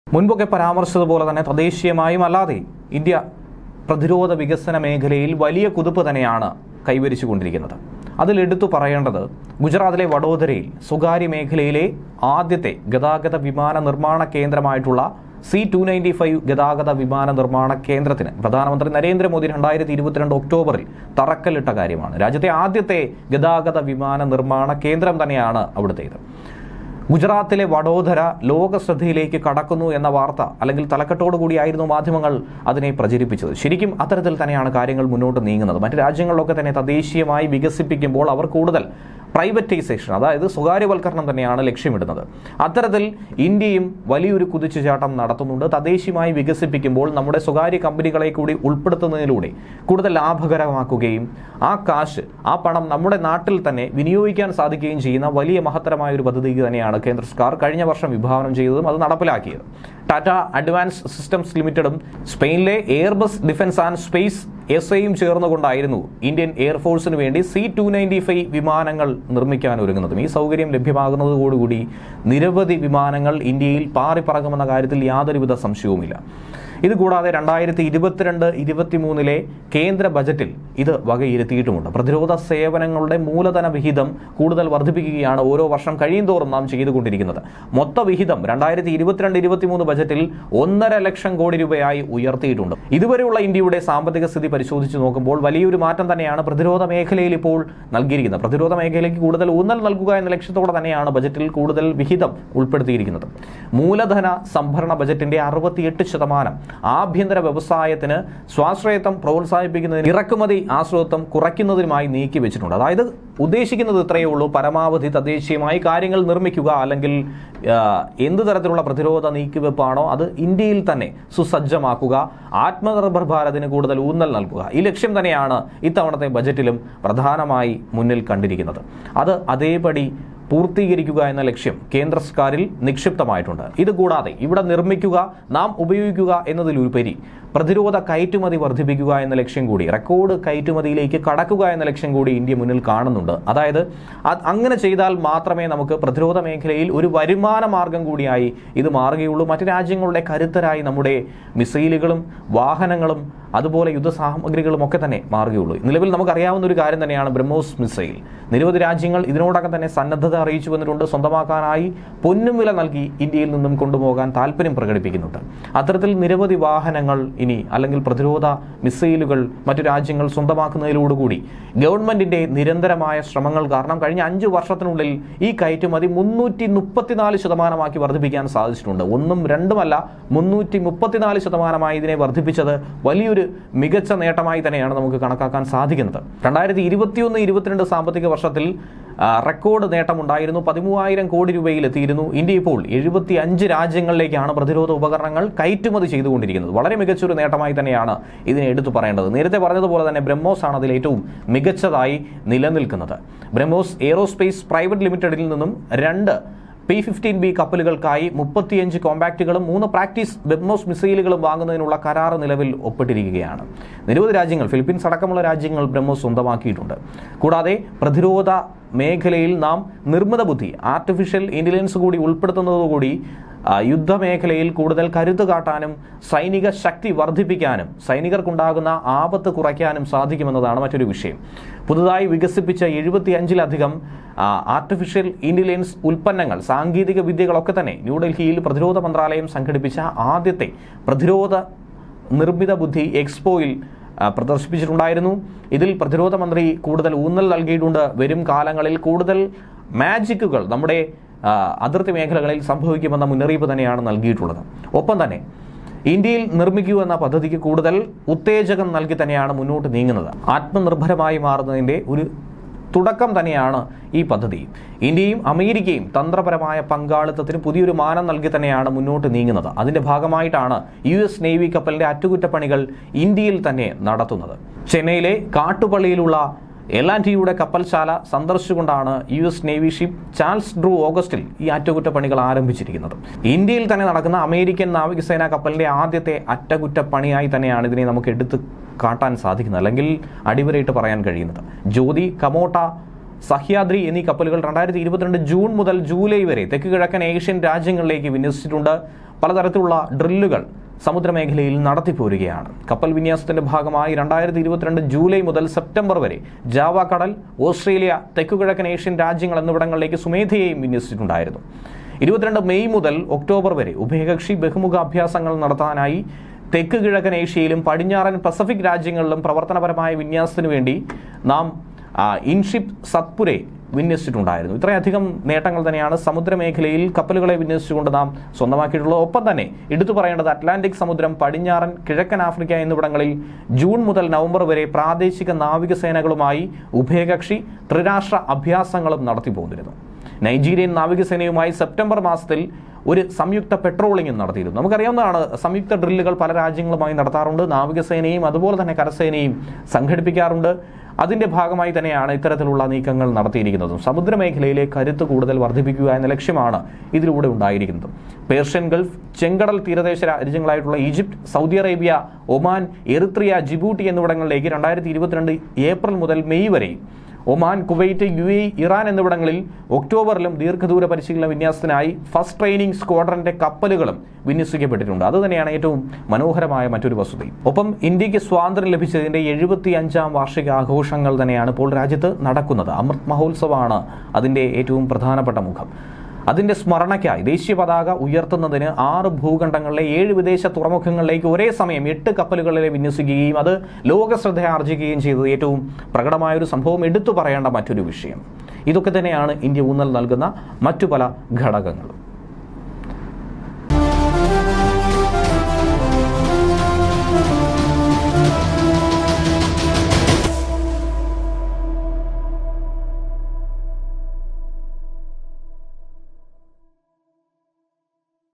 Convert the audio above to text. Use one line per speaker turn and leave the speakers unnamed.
മുൻപൊക്കെ പരാമർശിച്ചതുപോലെ തന്നെ തദ്ദേശീയമായും അല്ലാതെ ഇന്ത്യ പ്രതിരോധ വികസന മേഖലയിൽ വലിയ കുതിപ്പ് തന്നെയാണ് കൈവരിച്ചുകൊണ്ടിരിക്കുന്നത് അതിൽ എടുത്തു പറയേണ്ടത് ഗുജറാത്തിലെ വഡോദരയിൽ സ്വകാര്യ മേഖലയിലെ ആദ്യത്തെ ഗതാഗത വിമാന നിർമ്മാണ കേന്ദ്രമായിട്ടുള്ള സി ടു നയൻറ്റി ഫൈവ് ഗതാഗത വിമാന നിർമ്മാണ കേന്ദ്രത്തിന് പ്രധാനമന്ത്രി നരേന്ദ്രമോദി രണ്ടായിരത്തി ഇരുപത്തിരണ്ട് ഒക്ടോബറിൽ തറക്കല്ലിട്ട കാര്യമാണ് രാജ്യത്തെ ആദ്യത്തെ ഗതാഗത വിമാന നിർമ്മാണ കേന്ദ്രം തന്നെയാണ് അവിടുത്തേത് ഗുജറാത്തിലെ വഡോദര ലോക ശ്രദ്ധയിലേക്ക് കടക്കുന്നു എന്ന വാർത്ത അല്ലെങ്കിൽ തലക്കെട്ടോടുകൂടിയായിരുന്നു മാധ്യമങ്ങൾ അതിനെ പ്രചരിപ്പിച്ചത് ശരിക്കും അത്തരത്തിൽ തന്നെയാണ് കാര്യങ്ങൾ മുന്നോട്ട് നീങ്ങുന്നത് മറ്റ് രാജ്യങ്ങളിലൊക്കെ തന്നെ തദ്ദേശീയമായി വികസിപ്പിക്കുമ്പോൾ അവർ കൂടുതൽ പ്രൈവറ്റൈസേഷൻ അതായത് സ്വകാര്യവൽക്കരണം തന്നെയാണ് ലക്ഷ്യമിടുന്നത് അത്തരത്തിൽ ഇന്ത്യയും വലിയൊരു കുതിച്ചുചാട്ടം നടത്തുന്നുണ്ട് തദ്ദേശീയമായി വികസിപ്പിക്കുമ്പോൾ നമ്മുടെ സ്വകാര്യ കമ്പനികളെ കൂടി ഉൾപ്പെടുത്തുന്നതിലൂടെ കൂടുതൽ ലാഭകരമാക്കുകയും ആ കാശ് ആ പണം നമ്മുടെ നാട്ടിൽ തന്നെ വിനിയോഗിക്കാൻ സാധിക്കുകയും ചെയ്യുന്ന വലിയ മഹത്തരമായ ഒരു പദ്ധതി തന്നെയാണ് കേന്ദ്ര സർക്കാർ കഴിഞ്ഞ വർഷം വിഭാവനം ചെയ്തതും അത് നടപ്പിലാക്കിയത് ടാറ്റ അഡ്വാൻസ് സിസ്റ്റംസ് ലിമിറ്റഡും സ്പെയിനിലെ Airbus defence and space S ഐയും ചേർന്നുകൊണ്ടായിരുന്നു ഇന്ത്യൻ എയർഫോഴ്സിന് വേണ്ടി സി ടു നയൻറ്റി ഫൈവ് വിമാനങ്ങൾ നിർമ്മിക്കാൻ ഒരുങ്ങുന്നതും ഈ സൗകര്യം ലഭ്യമാകുന്നതോടുകൂടി നിരവധി വിമാനങ്ങൾ ഇന്ത്യയിൽ പാറിപ്പറക്കുമെന്ന കാര്യത്തിൽ യാതൊരുവിധ സംശയവുമില്ല ഇതുകൂടാതെ രണ്ടായിരത്തി ഇരുപത്തിരണ്ട് ഇരുപത്തിമൂന്നിലെ കേന്ദ്ര ബജറ്റിൽ ഇത് വകയിരുത്തിയിട്ടുമുണ്ട് പ്രതിരോധ സേവനങ്ങളുടെ മൂലധന വിഹിതം കൂടുതൽ വർദ്ധിപ്പിക്കുകയാണ് ഓരോ വർഷം കഴിയുന്തോറും നാം ചെയ്തുകൊണ്ടിരിക്കുന്നത് മൊത്ത വിഹിതം രണ്ടായിരത്തി ഇരുപത്തിരണ്ട് ഇരുപത്തിമൂന്ന് ബജറ്റിൽ ഒന്നര ലക്ഷം കോടി രൂപയായി ഉയർത്തിയിട്ടുണ്ട് ഇതുവരെയുള്ള ഇന്ത്യയുടെ സാമ്പത്തിക സ്ഥിതി പരിശോധിച്ച് നോക്കുമ്പോൾ വലിയൊരു മാറ്റം തന്നെയാണ് പ്രതിരോധ മേഖലയിൽ ഇപ്പോൾ നൽകിയിരിക്കുന്നത് പ്രതിരോധ മേഖലയ്ക്ക് കൂടുതൽ ഊന്നൽ നൽകുക എന്ന ലക്ഷ്യത്തോടെ തന്നെയാണ് ബജറ്റിൽ കൂടുതൽ വിഹിതം ഉൾപ്പെടുത്തിയിരിക്കുന്നത് മൂലധന സംഭരണ ബജറ്റിന്റെ അറുപത്തിയെട്ട് ശതമാനം ആഭ്യന്തര വ്യവസായത്തിന് സ്വാശ്രയത്വം പ്രോത്സാഹിപ്പിക്കുന്നതിന് ഇറക്കുമതി ആശ്രിതത്വം കുറയ്ക്കുന്നതിനുമായി നീക്കി വെച്ചിട്ടുണ്ട് അതായത് ഉദ്ദേശിക്കുന്നത് ഇത്രയേ ഉള്ളൂ പരമാവധി തദ്ദേശീയമായി കാര്യങ്ങൾ നിർമ്മിക്കുക അല്ലെങ്കിൽ ആ, എന്ത് തരത്തിലുള്ള പ്രതിരോധ നീക്കിവെപ്പാണോ അത് ഇന്ത്യയിൽ തന്നെ സുസജ്ജമാക്കുക ആത്മനിർഭർ ഭാരതിന് കൂടുതൽ ഊന്നൽ നൽകുക ഈ ലക്ഷ്യം തന്നെയാണ് ഇത്തവണത്തെ ബജറ്റിലും പ്രധാനമായി മുന്നിൽ കണ്ടിരിക്കുന്നത് അത് അതേപടി പൂർത്തീകരിക്കുക എന്ന ലക്ഷ്യം കേന്ദ്ര സർക്കാരിൽ നിക്ഷിപ്തമായിട്ടുണ്ട് ഇതുകൂടാതെ ഇവിടെ നിർമ്മിക്കുക നാം ഉപയോഗിക്കുക എന്നതിലുപരി പ്രതിരോധ കയറ്റുമതി വർദ്ധിപ്പിക്കുക എന്ന ലക്ഷ്യം കൂടി റെക്കോർഡ് കയറ്റുമതിയിലേക്ക് കടക്കുക എന്ന ലക്ഷ്യം കൂടി ഇന്ത്യ മുന്നിൽ കാണുന്നുണ്ട് അതായത് അത് അങ്ങനെ ചെയ്താൽ മാത്രമേ നമുക്ക് പ്രതിരോധ മേഖലയിൽ ഒരു വരുമാന മാർഗം കൂടിയായി ഇത് മാറുകയുള്ളൂ മറ്റ് രാജ്യങ്ങളുടെ കരുത്തരായി നമ്മുടെ മിസൈലുകളും വാഹനങ്ങളും അതുപോലെ യുദ്ധസാമഗ്രികളും ഒക്കെ തന്നെ മാറുകയുള്ളൂ നിലവിൽ നമുക്കറിയാവുന്ന ഒരു കാര്യം തന്നെയാണ് ബ്രഹ്മോസ് മിസൈൽ നിരവധി രാജ്യങ്ങൾ ഇതിനോടകം തന്നെ സന്നദ്ധത അറിയിച്ചു വന്നിട്ടുണ്ട് സ്വന്തമാക്കാനായി പൊന്നും വില നൽകി ഇന്ത്യയിൽ നിന്നും കൊണ്ടുപോകാൻ താല്പര്യം പ്രകടിപ്പിക്കുന്നുണ്ട് അത്തരത്തിൽ നിരവധി വാഹനങ്ങൾ ഇനി അല്ലെങ്കിൽ പ്രതിരോധ മിസൈലുകൾ മറ്റു രാജ്യങ്ങൾ സ്വന്തമാക്കുന്നതിലോടുകൂടി ഗവൺമെന്റിന്റെ നിരന്തരമായ ശ്രമങ്ങൾ കാരണം കഴിഞ്ഞ അഞ്ചു വർഷത്തിനുള്ളിൽ ഈ കയറ്റുമതി മുന്നൂറ്റി മുപ്പത്തിനാല് ശതമാനമാക്കി വർദ്ധിപ്പിക്കാൻ സാധിച്ചിട്ടുണ്ട് ഒന്നും രണ്ടുമല്ല മുന്നൂറ്റി മുപ്പത്തിനാല് ശതമാനമായി ഇതിനെ വർദ്ധിപ്പിച്ചത് വലിയൊരു മികച്ച നേട്ടമായി തന്നെയാണ് നമുക്ക് കണക്കാക്കാൻ സാധിക്കുന്നത് രണ്ടായിരത്തി ഇരുപത്തിയൊന്ന് ഇരുപത്തിരണ്ട് സാമ്പത്തിക വർഷത്തിൽ ആ, റെക്കോർഡ് നേട്ടമുണ്ടായിരുന്നു പതിമൂവായിരം കോടി രൂപയിൽ എത്തിയിരുന്നു ഇന്ത്യ ഇപ്പോൾ എഴുപത്തി അഞ്ച് രാജ്യങ്ങളിലേക്കാണ് പ്രതിരോധ ഉപകരണങ്ങൾ കയറ്റുമതി ചെയ്തുകൊണ്ടിരിക്കുന്നത് വളരെ മികച്ചൊരു നേട്ടമായി തന്നെയാണ് ഇതിനെ എടുത്തു പറയേണ്ടത് നേരത്തെ പറഞ്ഞതുപോലെ തന്നെ ബ്രഹ്മോസ് ആണ് അതിൽ ഏറ്റവും മികച്ചതായി നിലനിൽക്കുന്നത് ബ്രഹ്മോസ് എയ്റോസ്പേസ് പ്രൈവറ്റ് ലിമിറ്റഡിൽ നിന്നും രണ്ട് പി ഫിഫ്റ്റീൻ ബി കപ്പലുകൾക്കായി മുപ്പത്തിയഞ്ച് കോമ്പാക്റ്റുകളും മൂന്ന് പ്രാക്ടീസ് ബെബ്മോസ് മിസൈലുകളും വാങ്ങുന്നതിനുള്ള കരാർ നിലവിൽ ഒപ്പിട്ടിരിക്കുകയാണ് നിരവധി രാജ്യങ്ങൾ ഫിലിപ്പീൻസ് അടക്കമുള്ള രാജ്യങ്ങൾ ബ്രഹ്മോസ് സ്വന്തമാക്കിയിട്ടുണ്ട് കൂടാതെ പ്രതിരോധ മേഖലയിൽ നാം നിർമ്മിത ബുദ്ധി ആർട്ടിഫിഷ്യൽ ഇന്റലിജൻസ് കൂടി ഉൾപ്പെടുത്തുന്നതോടുകൂടി ആ, യുദ്ധമേഖലയിൽ കൂടുതൽ കരുത്ത് കാട്ടാനും സൈനിക ശക്തി വർദ്ധിപ്പിക്കാനും സൈനികർക്കുണ്ടാകുന്ന ആപത്ത് കുറയ്ക്കാനും സാധിക്കുമെന്നതാണ് മറ്റൊരു വിഷയം പുതുതായി വികസിപ്പിച്ച എഴുപത്തിയഞ്ചിലധികം ആർട്ടിഫിഷ്യൽ ഇന്റലിജൻസ് ഉൽപ്പന്നങ്ങൾ സാങ്കേതിക വിദ്യകളൊക്കെ തന്നെ ന്യൂഡൽഹിയിൽ പ്രതിരോധ മന്ത്രാലയം സംഘടിപ്പിച്ച ആദ്യത്തെ പ്രതിരോധ നിർമ്മിത ബുദ്ധി എക്സ്പോയിൽ ആ, പ്രദർശിപ്പിച്ചിട്ടുണ്ടായിരുന്നു ഇതിൽ പ്രതിരോധ മന്ത്രി കൂടുതൽ ഊന്നൽ നൽകിയിട്ടുണ്ട് വരും കാലങ്ങളിൽ കൂടുതൽ മാജിക്കുകൾ നമ്മുടെ ആ, അതിർത്തി മേഖലകളിൽ സംഭവിക്കുമെന്ന മുന്നറിയിപ്പ് തന്നെയാണ് നൽകിയിട്ടുള്ളത് ഒപ്പം തന്നെ ഇന്ത്യയിൽ നിർമ്മിക്കൂ എന്ന പദ്ധതിക്ക് കൂടുതൽ ഉത്തേജകം നൽകി തന്നെയാണ് മുന്നോട്ട് നീങ്ങുന്നത് ആത്മനിർഭരമായി മാറുന്നതിൻ്റെ ഒരു തുടക്കം തന്നെയാണ് ഈ പദ്ധതി ഇന്ത്യയും അമേരിക്കയും തന്ത്രപരമായ പങ്കാളിത്തത്തിന് പുതിയൊരു മാനം നൽകി തന്നെയാണ് മുന്നോട്ട് നീങ്ങുന്നത് അതിന്റെ ഭാഗമായിട്ടാണ് യു എസ് നേവി കപ്പലിന്റെ അറ്റകുറ്റപ്പണികൾ ഇന്ത്യയിൽ തന്നെ നടത്തുന്നത് ചെന്നൈയിലെ കാട്ടുപള്ളിയിലുള്ള എൽ ആൻഡ് ടിയുടെ കപ്പൽശാല സന്ദർശിച്ചുകൊണ്ടാണ് U S navy ship Charles Drew ഓഗസ്റ്റിൽ ഈ അറ്റകുറ്റപ്പണികൾ ആരംഭിച്ചിരിക്കുന്നത് ഇന്ത്യയിൽ തന്നെ നടക്കുന്ന അമേരിക്കൻ നാവികസേനാ കപ്പലിന്റെ ആദ്യത്തെ അറ്റകുറ്റപ്പണിയായി തന്നെയാണ് ഇതിനെ നമുക്ക് എടുത്ത് കാട്ടാൻ സാധിക്കുന്നത് അല്ലെങ്കിൽ അടിവരയിട്ട് പറയാൻ കഴിയുന്നത് ജ്യോതി കമോട്ട സഹ്യാദ്രി എന്നീ കപ്പലുകൾ രണ്ടായിരത്തി ഇരുപത്തിരണ്ട് ജൂൺ മുതൽ ജൂലൈ വരെ തെക്ക് കിഴക്കൻ ഏഷ്യൻ രാജ്യങ്ങളിലേക്ക് വിന്യസിച്ചിട്ടുണ്ട് പലതരത്തിലുള്ള ഡ്രില്ലുകൾ സമുദ്രമേഖലയിൽ നടത്തിപ്പോരുകയാണ് കപ്പൽ വിന്യാസത്തിന്റെ ഭാഗമായി രണ്ടായിരത്തി ഇരുപത്തിരണ്ട് ജൂലൈ മുതൽ സെപ്റ്റംബർ വരെ ജാവ കടൽ ഓസ്ട്രേലിയ തെക്കുകിഴക്കൻ ഏഷ്യൻ രാജ്യങ്ങൾ എന്നിവിടങ്ങളിലേക്ക് സുമേധയെയും വിന്യസിച്ചിട്ടുണ്ടായിരുന്നു ഇരുപത്തിരണ്ട് മെയ് മുതൽ ഒക്ടോബർ വരെ ഉഭയകക്ഷി ബഹുമുഖ അഭ്യാസങ്ങൾ നടത്താനായി തെക്ക് കിഴക്കൻ ഏഷ്യയിലും പടിഞ്ഞാറൻ പസഫിക് രാജ്യങ്ങളിലും പ്രവർത്തനപരമായ വിന്യാസത്തിനു വേണ്ടി നാം ആ, ഇൻഷിപ്പ് സത്പുരെ വിന്യസിച്ചിട്ടുണ്ടായിരുന്നു ഇത്രയധികം നേട്ടങ്ങൾ തന്നെയാണ് സമുദ്രമേഖലയിൽ കപ്പലുകളെ വിന്യസിച്ചുകൊണ്ട് നാം സ്വന്തമാക്കിയിട്ടുള്ളത് ഒപ്പം തന്നെ എടുത്തു പറയേണ്ടത് അറ്റ്ലാന്റിക് സമുദ്രം പടിഞ്ഞാറൻ കിഴക്കൻ ആഫ്രിക്ക എന്നിവിടങ്ങളിൽ ജൂൺ മുതൽ നവംബർ വരെ പ്രാദേശിക നാവികസേനകളുമായി ഉഭയകക്ഷി ത്രിരാഷ്ട്ര അഭ്യാസങ്ങളും നടത്തി പോന്നിരുന്നു നൈജീരിയൻ നാവികസേനയുമായി സെപ്റ്റംബർ മാസത്തിൽ ഒരു സംയുക്ത പെട്രോളിംഗും നടത്തിയിരുന്നു നമുക്കറിയാവുന്നതാണ് സംയുക്ത ഡ്രില്ലുകൾ പല രാജ്യങ്ങളുമായി നടത്താറുണ്ട് നാവികസേനയും അതുപോലെ തന്നെ കരസേനയും സംഘടിപ്പിക്കാറുണ്ട് അതിന്റെ ഭാഗമായി തന്നെയാണ് ഇത്തരത്തിലുള്ള നീക്കങ്ങൾ നടത്തിയിരിക്കുന്നതും സമുദ്രമേഖലയിലെ കരുത്ത് കൂടുതൽ വർദ്ധിപ്പിക്കുക എന്ന ലക്ഷ്യമാണ് ഇതിലൂടെ ഉണ്ടായിരിക്കുന്നത് പേർഷ്യൻ ഗൾഫ് ചെങ്കടൽ തീരദേശ രാജ്യങ്ങളായിട്ടുള്ള Egypt Saudi Arabia Oman Eritrea Djibouti എന്നിവിടങ്ങളിലേക്ക് രണ്ടായിരത്തി ഇരുപത്തിരണ്ട് ഏപ്രിൽ മുതൽ മെയ് വരെ Oman Kuwait U A Iran എന്നിവിടങ്ങളിൽ ഒക്ടോബറിലും ദീർഘദൂര പരിശീലന വിന്യാസത്തിനായി ഫസ്റ്റ് ട്രെയിനിങ് സ്ക്വാഡ്രന്റെ കപ്പലുകളും വിന്യസിക്കപ്പെട്ടിട്ടുണ്ട് അത് തന്നെയാണ് ഏറ്റവും മനോഹരമായ മറ്റൊരു വസ്തുത ഒപ്പം ഇന്ത്യക്ക് സ്വാതന്ത്ര്യം ലഭിച്ചതിന്റെ എഴുപത്തി അഞ്ചാം വാർഷിക ആഘോഷങ്ങൾ തന്നെയാണ് ഇപ്പോൾ രാജ്യത്ത് നടക്കുന്നത് അമൃത് മഹോത്സവമാണ് അതിന്റെ ഏറ്റവും പ്രധാനപ്പെട്ട മുഖം അതിന്റെ സ്മരണയ്ക്കായി ദേശീയ പതാക ഉയർത്തുന്നതിന് ആറ് ഭൂഖണ്ഡങ്ങളിലെ ഏഴ് വിദേശ തുറമുഖങ്ങളിലേക്ക് ഒരേ സമയം എട്ട് കപ്പലുകളിലെ വിന്യസിക്കുകയും അത് ലോക ശ്രദ്ധ ആർജിക്കുകയും ചെയ്തത് ഏറ്റവും പ്രകടമായ ഒരു സംഭവം എടുത്തു പറയേണ്ട മറ്റൊരു വിഷയം ഇതൊക്കെ തന്നെയാണ് ഇന്ത്യ ഊന്നൽ നൽകുന്ന മറ്റു പല ഘടകങ്ങളും